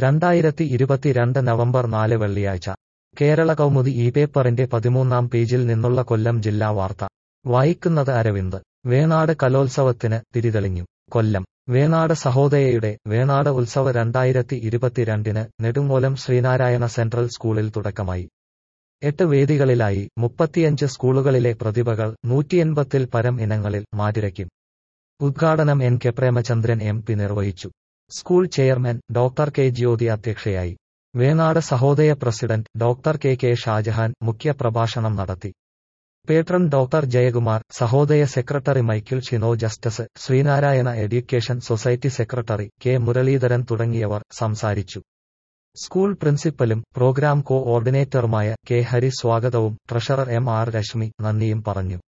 രണ്ടായിരത്തി ഇരുപത്തിരണ്ട് നവംബർ നാല് വെള്ളിയാഴ്ച കേരള കൗമുദി ഈ പേപ്പറിന്റെ പതിമൂന്നാം പേജിൽ നിന്നുള്ള കൊല്ലം ജില്ലാ വാർത്ത വായിക്കുന്നത് അരവിന്ദ് വേണാട് കലോത്സവത്തിന് തിരിതെളിഞ്ഞു കൊല്ലം വേണാട് സഹോദയയുടെ വേണാട് ഉത്സവ രണ്ടായിരത്തി ഇരുപത്തിരണ്ടിന് നെടുങ്ങോലം ശ്രീനാരായണ സെൻട്രൽ സ്കൂളിൽ തുടക്കമായി എട്ട് വേദികളിലായി മുപ്പത്തിയഞ്ച് സ്കൂളുകളിലെ പ്രതിഭകൾ നൂറ്റിയെൺപത്തിൽ പരം ഇനങ്ങളിൽ മാറ്റിരയ്ക്കും ഉദ്ഘാടനം N K Premachandran M P നിർവഹിച്ചു school chairman doctor K Jyothi അധ്യക്ഷയായി Venad Sahodaya president doctor K K Shajahan മുഖ്യപ്രഭാഷണം നടത്തി patron doctor Jayakumar Sahodaya secretary Michael Shino Justice Sreenarayana education society secretary K Muraleedharan തുടങ്ങിയവർ സംസാരിച്ചു സ്കൂൾ പ്രിൻസിപ്പലും പ്രോഗ്രാം കോ ഓർഡിനേറ്ററുമായ കെ ഹരി സ്വാഗതവും ട്രഷറർ എം ആർ രശ്മി നന്ദിയും പറഞ്ഞു